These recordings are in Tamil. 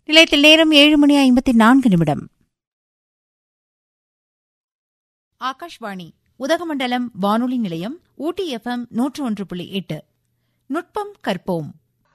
நிலையத்தில் நேரம் ஏழு மணி ஐம்பத்தி நான்கு நிமிடம் ஆகாஷ்வாணி உதகமண்டலம் வானொலி நிலையம் ஊட்டி எஃப்எம் நூற்று ஒன்று புள்ளி எட்டு நுட்பம் கற்போம்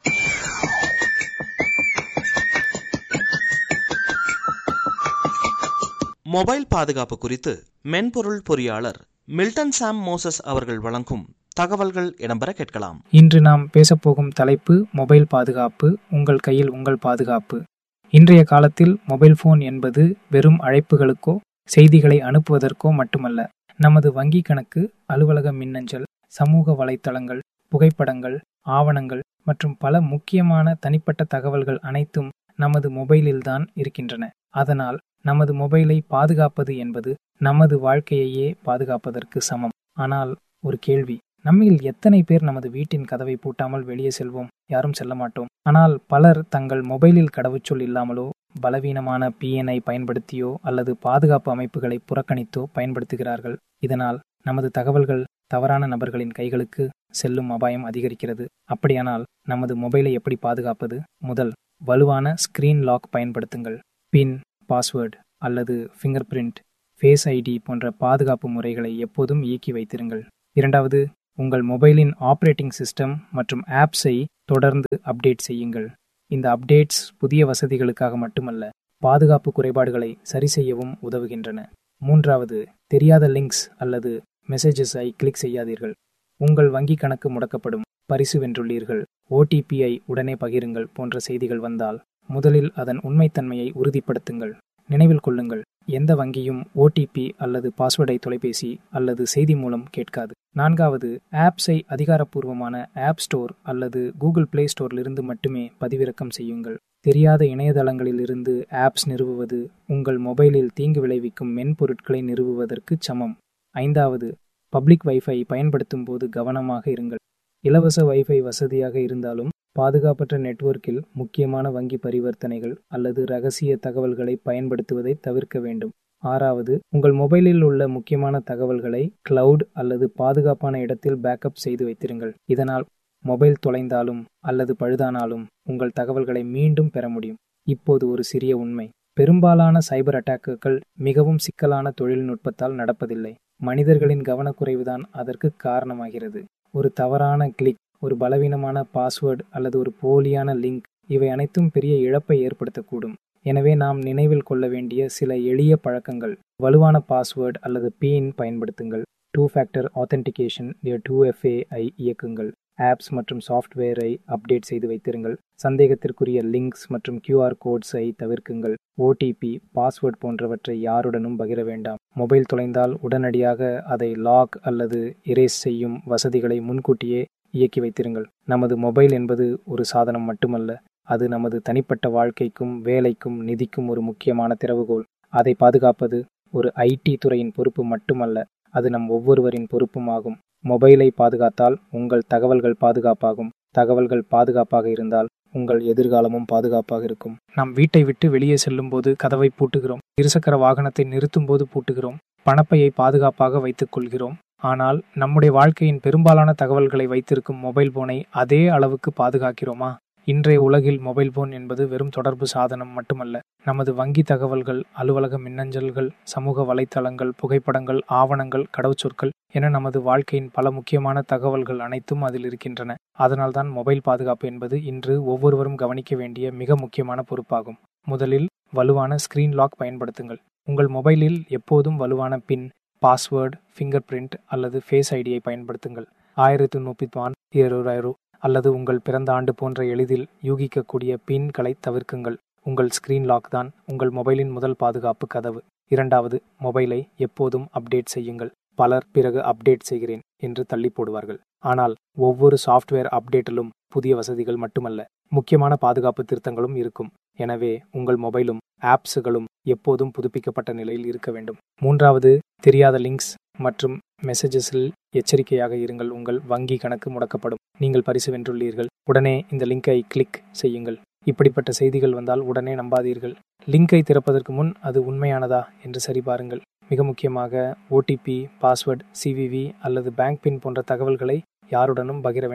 மொபைல் பாதுகாப்பு குறித்து மென்பொருள் பொறியாளர் மில்டன் சாம் மோசஸ் அவர்கள் வழங்கும் தகவல்கள் இடம்பெற கேட்கலாம் இன்று நாம் பேசப்போகும் தலைப்பு மொபைல் பாதுகாப்பு உங்கள் கையில் உங்கள் பாதுகாப்பு இன்றைய காலத்தில் மொபைல் போன் என்பது வெறும் அழைப்புகளுக்கோ செய்திகளை அனுப்புவதற்கோ மட்டுமல்ல நமது வங்கி கணக்கு அலுவலக மின்னஞ்சல் சமூக வலைத்தளங்கள் புகைப்படங்கள் ஆவணங்கள் மற்றும் பல முக்கியமான தனிப்பட்ட தகவல்கள் அனைத்தும் நமது மொபைலில்தான் இருக்கின்றன அதனால் நமது மொபைலை பாதுகாப்பது என்பது நமது வாழ்க்கையையே பாதுகாப்பதற்கு சமம் ஆனால் ஒரு கேள்வி நம்மில் எத்தனை பேர் நமது வீட்டின் கதவை பூட்டாமல் வெளியே செல்வோம் யாரும் செல்ல மாட்டோம் ஆனால் பலர் தங்கள் மொபைலில் கடவுச்சொல் இல்லாமலோ பலவீனமான பிஎன்ஐ பயன்படுத்தியோ அல்லது பாதுகாப்பு அமைப்புகளை புறக்கணித்தோ பயன்படுத்துகிறார்கள் இதனால் நமது தகவல்கள் தவறான நபர்களின் கைகளுக்கு செல்லும் அபாயம் அதிகரிக்கிறது அப்படியானால் நமது மொபைலை எப்படி பாதுகாப்பது முதல் வலுவான ஸ்கிரீன் லாக் பயன்படுத்துங்கள் பின் பாஸ்வேர்டு அல்லது ஃபிங்கர் பிரிண்ட் ஃபேஸ் ஐடி போன்ற பாதுகாப்பு முறைகளை எப்போதும் இயக்கி வைத்திருங்கள் இரண்டாவது உங்கள் மொபைலின் ஆப்ரேட்டிங் சிஸ்டம் மற்றும் ஆப்ஸை தொடர்ந்து அப்டேட் செய்யுங்கள் இந்த அப்டேட்ஸ் புதிய வசதிகளுக்காக மட்டுமல்ல பாதுகாப்பு குறைபாடுகளை சரி செய்யவும் உதவுகின்றன மூன்றாவது தெரியாத லிங்க்ஸ் அல்லது மெசேஜஸை கிளிக் செய்யாதீர்கள் உங்கள் வங்கி கணக்கு முடக்கப்படும் பரிசு வென்றுள்ளீர்கள் ஓடிபிஐ உடனே பகிருங்கள் போன்ற செய்திகள் வந்தால் முதலில் அதன் உண்மைத்தன்மையை உறுதிப்படுத்துங்கள் நினைவில் கொள்ளுங்கள் எந்த வங்கியும் ஓடிபி அல்லது பாஸ்வேர்டை தொலைபேசி அல்லது செய்தி மூலம் கேட்காது நான்காவது ஆப்ஸை அதிகாரப்பூர்வமான ஆப் ஸ்டோர் அல்லது கூகுள் பிளே ஸ்டோரிலிருந்து மட்டுமே பதிவிறக்கம் செய்யுங்கள் தெரியாத இணையதளங்களிலிருந்து ஆப்ஸ் நிறுவுவது உங்கள் மொபைலில் தீங்கு விளைவிக்கும் மென்பொருட்களை நிறுவுவதற்கு சமம் ஐந்தாவது பப்ளிக் வைஃபை பயன்படுத்தும் போது கவனமாக இருங்கள் இலவச வைஃபை வசதியாக இருந்தாலும் பாதுகாப்பற்ற நெட்வொர்க்கில் முக்கியமான வங்கி பரிவர்த்தனைகள் அல்லது ரகசிய தகவல்களை பயன்படுத்துவதை தவிர்க்க வேண்டும் ஆறாவது உங்கள் மொபைலில் உள்ள முக்கியமான தகவல்களை கிளவுட் அல்லது பாதுகாப்பான இடத்தில் பேக்கப் செய்து வைத்திருங்கள் இதனால் மொபைல் தொலைந்தாலும் அல்லது பழுதானாலும் உங்கள் தகவல்களை மீண்டும் பெற முடியும் இப்போது ஒரு சிறிய உண்மை பெரும்பாலான சைபர் அட்டாக்குகள் மிகவும் சிக்கலான தொழில்நுட்பத்தால் நடப்பதில்லை மனிதர்களின் கவனக்குறைவுதான் அதற்கு காரணமாகிறது ஒரு தவறான கிளிக் ஒரு பலவீனமான பாஸ்வேர்டு அல்லது ஒரு போலியான லிங்க் இவை அனைத்தும் பெரிய இழப்பை ஏற்படுத்தக்கூடும் எனவே நாம் நினைவில் கொள்ள வேண்டிய சில எளிய பழக்கங்கள் வலுவான பாஸ்வேர்டு அல்லது பின் பயன்படுத்துங்கள் two factor authentication two FA ஐ இயக்குங்கள் ஆப்ஸ் மற்றும் சாஃப்ட்வேரை அப்டேட் செய்து வைத்திருங்கள் சந்தேகத்திற்குரிய லிங்க்ஸ் மற்றும் கியூஆர் கோட்ஸை தவிர்க்குங்கள் ஓடிபி பாஸ்வேர்ட் போன்றவற்றை யாருடனும் பகிர வேண்டாம் மொபைல் தொலைந்தால் உடனடியாக அதை லாக் அல்லது இரேஸ் செய்யும் வசதிகளை முன்கூட்டியே இயக்கி வைத்திருங்கள் நமது மொபைல் என்பது ஒரு சாதனம் மட்டுமல்ல அது நமது தனிப்பட்ட வாழ்க்கைக்கும் வேலைக்கும் நிதிக்கும் ஒரு முக்கியமான திறவுகோல் அதை பாதுகாப்பது ஒரு ஐடி துறையின் பொறுப்பு மட்டுமல்ல அது நம் ஒவ்வொருவரின் பொறுப்பும் ஆகும் மொபைலை பாதுகாத்தால் உங்கள் தகவல்கள் பாதுகாப்பாகும் தகவல்கள் பாதுகாப்பாக இருந்தால் உங்கள் எதிர்காலமும் பாதுகாப்பாக இருக்கும் நாம் வீட்டை விட்டு வெளியே செல்லும் போது கதவை பூட்டுகிறோம் இருசக்கர வாகனத்தை நிறுத்தும் போது பூட்டுகிறோம் பணப்பையை பாதுகாப்பாக வைத்துக் கொள்கிறோம் ஆனால் நம்முடைய வாழ்க்கையின் பெரும்பாலான தகவல்களை வைத்திருக்கும் மொபைல் போனை அதே அளவுக்கு பாதுகாக்கிறோமா இன்றைய உலகில் மொபைல் போன் என்பது வெறும் தொடர்பு சாதனம் மட்டுமல்ல நமது வங்கி தகவல்கள் அலுவலக மின்னஞ்சல்கள் சமூக வலைத்தளங்கள் புகைப்படங்கள் ஆவணங்கள் கடவுச்சொற்கள் என நமது வாழ்க்கையின் பல முக்கியமான தகவல்கள் அனைத்தும் அதில் இருக்கின்றன அதனால்தான் மொபைல் பாதுகாப்பு என்பது இன்று ஒவ்வொருவரும் கவனிக்க வேண்டிய மிக முக்கியமான பொறுப்பாகும் முதலில் வலுவான ஸ்கிரீன் லாக் பயன்படுத்துங்கள் உங்கள் மொபைலில் எப்போதும் வலுவான பின் பாஸ்வேர்டு ஃபிங்கர் பிரிண்ட் அல்லது ஃபேஸ் ஐடியை பயன்படுத்துங்கள் ஆயிரத்தி முப்பத்தி வான் இருபதாயிரம் அல்லது உங்கள் பிறந்த ஆண்டு போன்ற எளிதில் யூகிக்கக்கூடிய பின்களை தவிர்க்குங்கள் உங்கள் ஸ்கிரீன் லாக் தான் உங்கள் மொபைலின் முதல் பாதுகாப்பு கதவு இரண்டாவது மொபைலை எப்போதும் அப்டேட் செய்யுங்கள் பலர் பிறகு அப்டேட் செய்கிறேன் என்று தள்ளி போடுவார்கள் ஆனால் ஒவ்வொரு சாஃப்ட்வேர் அப்டேட்டிலும் புதிய வசதிகள் மட்டுமல்ல முக்கியமான பாதுகாப்பு திருத்தங்களும் இருக்கும் எனவே உங்கள் மொபைலும் ஆப்ஸுகளும் எப்போதும் புதுப்பிக்கப்பட்ட நிலையில் இருக்க வேண்டும் மூன்றாவது தெரியாத லிங்க்ஸ் மற்றும் மெசேஜஸில் எச்சரிக்கையாக இருங்கள் உங்கள் வங்கி கணக்கு முடக்கப்படும் நீங்கள் பரிசு வென்றுள்ளீர்கள் உடனே இந்த லிங்கை கிளிக் செய்யுங்கள் இப்படிப்பட்ட செய்திகள் வந்தால் உடனே நம்பாதீர்கள் லிங்கை திறப்பதற்கு முன் அது உண்மையானதா என்று சரிபாருங்கள் மிக முக்கியமாக ஓடிபி பாஸ்வேர்ட் சிவிவி அல்லது பேங்க் பின் போன்ற தகவல்களை யாருடனும் பகிர வேண்டாம்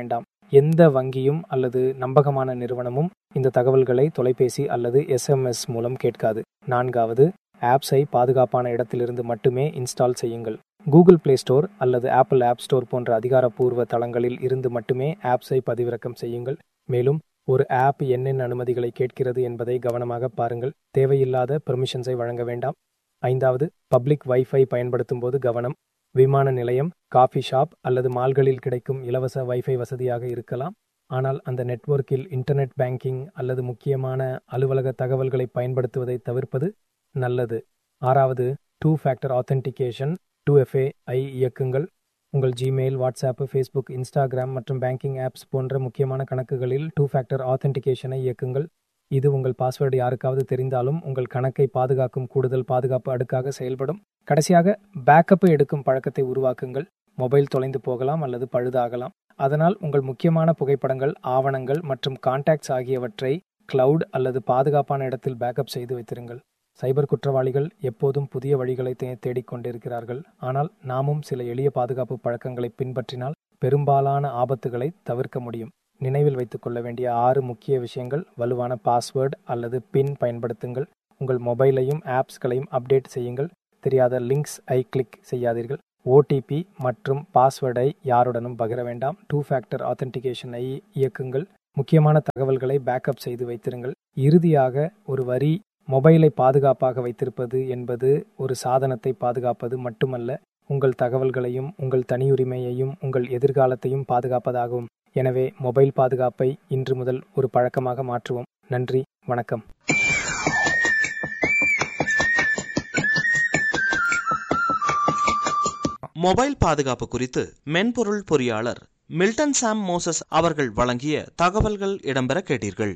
எந்த வங்கியும் அல்லது நம்பகமான நிறுவனமும் இந்த தகவல்களை தொலைபேசி அல்லது எஸ்எம்எஸ் மூலம் கேட்காது நான்காவது ஆப்ஸை பாதுகாப்பான இடத்திலிருந்து மட்டுமே இன்ஸ்டால் செய்யுங்கள் கூகுள் பிளே ஸ்டோர் அல்லது ஆப்பிள் ஆப் ஸ்டோர் போன்ற அதிகாரப்பூர்வ தளங்களில் இருந்து மட்டுமே ஆப்ஸை பதிவிறக்கம் செய்யுங்கள் மேலும் ஒரு ஆப் என்னென்ன அனுமதிகளை கேட்கிறது என்பதை கவனமாக பாருங்கள் தேவையில்லாத பெர்மிஷன்ஸை வழங்க வேண்டாம் ஐந்தாவது பப்ளிக் வைஃபை பயன்படுத்தும் போது கவனம் விமான நிலையம் காஃபி ஷாப் அல்லது மால்களில் கிடைக்கும் இலவச வைஃபை வசதியாக இருக்கலாம் ஆனால் அந்த நெட்வொர்க்கில் இன்டர்நெட் பேங்கிங் அல்லது முக்கியமான அலுவலக தகவல்களை பயன்படுத்துவதை தவிர்ப்பது நல்லது ஆறாவது two factor authentication two FA ஐ இயக்குங்கள் உங்கள் ஜிமெயில் வாட்ஸ்அப் ஃபேஸ்புக் இன்ஸ்டாகிராம் மற்றும் பேங்கிங் ஆப்ஸ் போன்ற முக்கியமான கணக்குகளில் டூ ஃபேக்டர் ஆத்தென்டிகேஷனை இயக்குங்கள் இது உங்கள் பாஸ்வேர்டு யாருக்காவது தெரிந்தாலும் உங்கள் கணக்கை பாதுகாக்கும் கூடுதல் பாதுகாப்பு அடுக்காக செயல்படும் கடைசியாக பேக்கப் எடுக்கும் பழக்கத்தை உருவாக்குங்கள் மொபைல் தொலைந்து போகலாம் அல்லது பழுதாகலாம் அதனால் உங்கள் முக்கியமான புகைப்படங்கள் ஆவணங்கள் மற்றும் கான்டாக்ட்ஸ் ஆகியவற்றை கிளவுட் அல்லது பாதுகாப்பான இடத்தில் பேக்கப் செய்து வைத்திருங்கள் சைபர் குற்றவாளிகள் எப்போதும் புதிய வழிகளை தே தேடிக் கொண்டிருக்கிறார்கள் ஆனால் நாமும் சில எளிய பாதுகாப்பு பழக்கங்களை பின்பற்றினால் பெரும்பாலான ஆபத்துகளை தவிர்க்க முடியும் நினைவில் வைத்துக் கொள்ள வேண்டிய ஆறு முக்கிய விஷயங்கள் வலுவான பாஸ்வேர்டு அல்லது பின் பயன்படுத்துங்கள் உங்கள் மொபைலையும் ஆப்ஸ்களையும் அப்டேட் செய்யுங்கள் தெரியாத லிங்க்ஸ் ஐ கிளிக் செய்யாதீர்கள் ஓடிபி மற்றும் பாஸ்வேர்டை யாருடனும் பகிர வேண்டாம் டூ ஃபேக்டர் ஆத்தென்டிகேஷனை இயக்குங்கள் முக்கியமான தகவல்களை பேக்கப் செய்து வைத்திருங்கள் இறுதியாக ஒரு வரி மொபைலை பாதுகாப்பாக வைத்திருப்பது என்பது ஒரு சாதனத்தை பாதுகாப்பது மட்டுமல்ல உங்கள் தகவல்களையும் உங்கள் தனியுரிமையையும் உங்கள் எதிர்காலத்தையும் பாதுகாப்பதாகும் எனவே மொபைல் பாதுகாப்பை இன்று முதல் ஒரு பழக்கமாக மாற்றுவோம் நன்றி வணக்கம் மொபைல் பாதுகாப்பு குறித்து மென்பொருள் பொறியாளர் மில்டன் சாம் மோசஸ் அவர்கள் வழங்கிய தகவல்கள் இடம்பெற கேட்டீர்கள்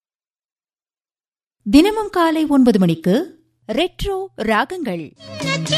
தினமும் காலை ஒன்பது மணிக்கு ரெட்ரோ ராகங்கள்